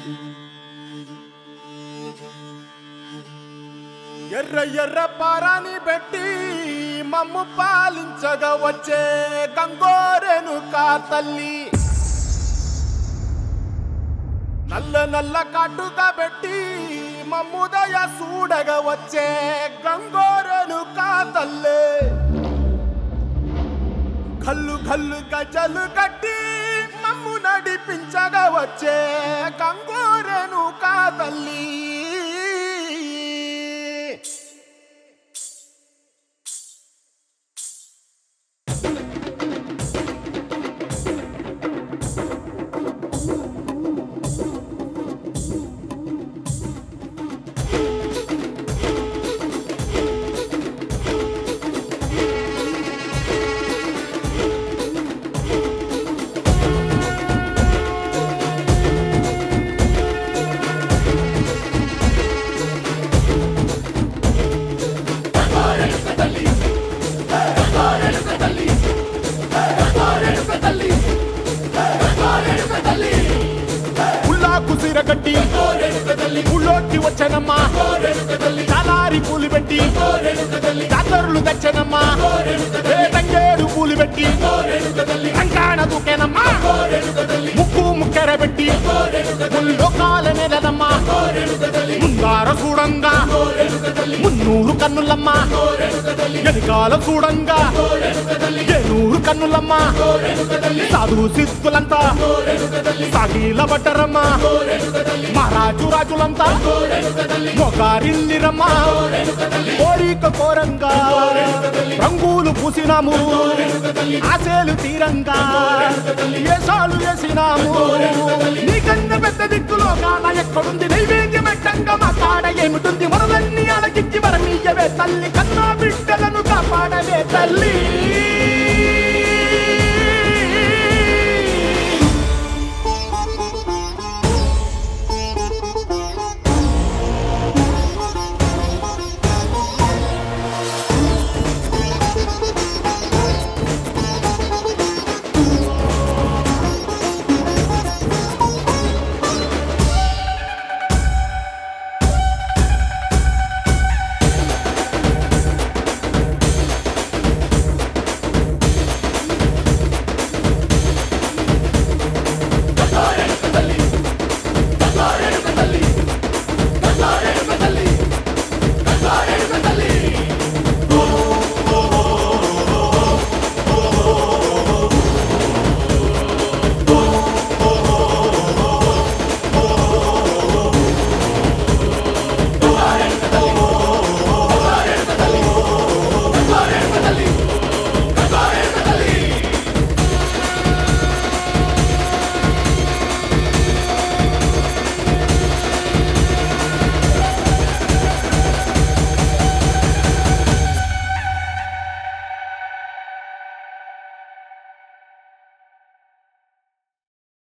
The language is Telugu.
ఎర్ర ఎర్ర పారాని పెట్టి మమ్ము పాలించగా వచ్చే గంగోరెను కా తల్లి నల్ల నల్ల కాటుగా పెట్టి మమ్ముదయ చూడగా వచ్చే గంగోరెను కా తల్లి కల్లు కల్లు గజలు కట్టి మమ్ము నడిపించగా వచ్చే గంగోరెను కా తల్లి ఉల్లాకు సిరగట్టి ఉళ్ళోకి వచ్చనమ్మా చాలారి పూలు పెట్టి జాతరులు తెచ్చనమ్మా ఏ తంగేడు పూలు పెట్టి రంగాణ దూకేనమ్మా ముక్కు ముక్కెర పెట్టి ముల్లోకాల నెలనమ్మా ముందార చూడంగా మున్నూరు కన్నులమ్మా ఎనకాల చూడంగా ఏనూరు కన్నులమ్మా సాధు సిద్ధులంతా సాగిల బట్టరమ్మా మహారాజు రాజులంతా మొగారిల్లిరమ్మా కోరిక కోరంగా రంగులు పూసినాము ఆశలు తీరంగా ఏసాలు వేసినాము నీకన్న పెద్ద దిక్కులో కాన ఎక్కడుంది నైవేద్యం ఎట్టంగా మా కాడ ఏమిటుంది మొరలన్నీ అలగించి మరమీయవే తల్లి కన్నా బిడ్డలను కాపాడవే తల్లి